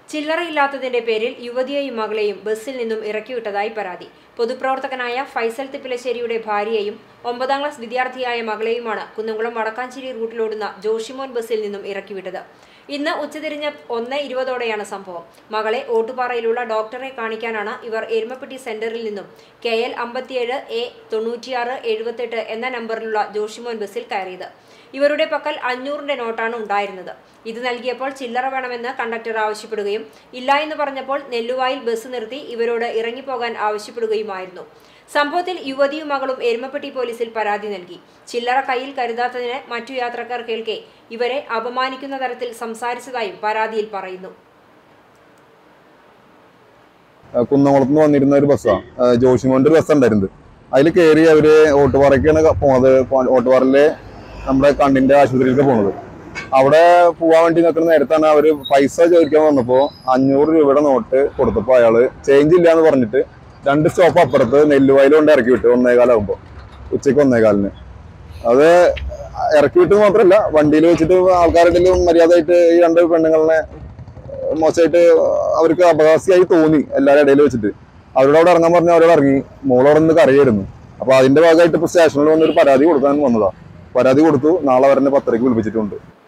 ചില്ലറയില്ലാത്തതിന്റെ പേരിൽ യുവതിയെയും മകളെയും ബസ്സിൽ നിന്നും ഇറക്കിവിട്ടതായി പരാതി പൊതുപ്രവർത്തകനായ ഫൈസൽ തിപ്പിലശ്ശേരിയുടെ ഭാര്യയെയും ഒമ്പതാം ക്ലാസ് വിദ്യാർത്ഥിയായ മകളെയുമാണ് കുന്നംകുളം വടക്കാഞ്ചേരി റൂട്ടിലോടുന്ന ജോഷിമോൻ ബസ്സിൽ നിന്നും ഇറക്കിവിട്ടത് ഇന്ന് ഉച്ചതിരിഞ്ഞ് ഒന്ന് ഇരുപതോടെയാണ് സംഭവം മകളെ ഓട്ടുപാറയിലുള്ള ഡോക്ടറെ കാണിക്കാനാണ് ഇവർ എരുമപ്പെട്ടി സെന്ററിൽ നിന്നും കെ എൽ അമ്പത്തിയേഴ് എ തൊണ്ണൂറ്റിയാറ് എഴുപത്തെട്ട് എന്ന നമ്പറിലുള്ള ജോഷിമോൻ ബസ്സിൽ കയറിയത് ഇവരുടെ പക്കൽ അഞ്ഞൂറിന്റെ നോട്ടാണ് ഉണ്ടായിരുന്നത് ഇത് നൽകിയപ്പോൾ ചില്ലറ വേണമെന്ന് കണ്ടക്ടർ ആവശ്യപ്പെടുകയും ഇല്ല എന്ന് പറഞ്ഞപ്പോൾ നെല്ലുവായിൽ ബസ് നിർത്തി ഇവരോട് ഇറങ്ങിപ്പോകാൻ ആവശ്യപ്പെടുകയുമായിരുന്നു സംഭവത്തിൽ യുവതിയും മകളും എരുമപ്പെട്ടി പോലീസിൽ പരാതി നൽകി ചില്ലറ കയ്യിൽ കരുതാത്തതിന് മറ്റു യാത്രക്കാർ കേൾക്കെ ഇവരെ അപമാനിക്കുന്ന തരത്തിൽ സംസാരിച്ചതായും പരാതിയിൽ പറയുന്നു കുന്നംകുളത്ത് നിന്ന് വന്നിരുന്ന ഒരു ബസ്സാണ് ജോഷിമോന്റെ ഒരു ബസ് ഉണ്ടായിരുന്നത് അതിൽ കയറി അവര് ഓട്ടുപാറയ്ക്കാണ് പോണത് പോ- ഓട്ടുപാറയിലെ നമ്മുടെ കണ്ണിന്റെ ആശുപത്രിയിലേക്ക് പോണത് അവിടെ പോവാൻ വേണ്ടി നിൽക്കുന്ന നേരത്താണ് അവര് പൈസ ചോദിക്കാൻ വന്നപ്പോ അഞ്ഞൂറ് രൂപയുടെ നോട്ട് കൊടുത്തപ്പോ അയാള് ചേഞ്ച് ഇല്ല എന്ന് പറഞ്ഞിട്ട് രണ്ട് സ്റ്റോപ്പ് അപ്പുറത്ത് നെല്ലുവായിൽ കൊണ്ട് ഇറക്കി വിട്ടു ഒന്നേകാലാകുമ്പോ ഉച്ചയ്ക്ക് ഒന്നേകാലിന് അത് ഇറക്കി വിട്ടു മാത്രമല്ല വണ്ടിയിൽ വെച്ചിട്ട് ആൾക്കാരുടെ ഇടയിൽ മര്യാദയായിട്ട് ഈ രണ്ട് പെണ്ണുങ്ങളെ മോശമായിട്ട് അവർക്ക് അപകാശിയായി തോന്നി എല്ലാവരുടെ ഇടയിൽ വെച്ചിട്ട് അവരോട് അവിടെ ഇറങ്ങാൻ പറഞ്ഞ അവരോട് ഇറങ്ങി മോളവിടെ നിന്ന് കരയായിരുന്നു അപ്പൊ അതിന്റെ ഭാഗമായിട്ട് ഇപ്പൊ സ്റ്റേഷനിൽ വന്നൊരു പരാതി കൊടുക്കാൻ വന്നതാ പരാതി കൊടുത്തു നാളെ വരെ പത്തരയ്ക്ക് വിളിപ്പിച്ചിട്ടുണ്ട്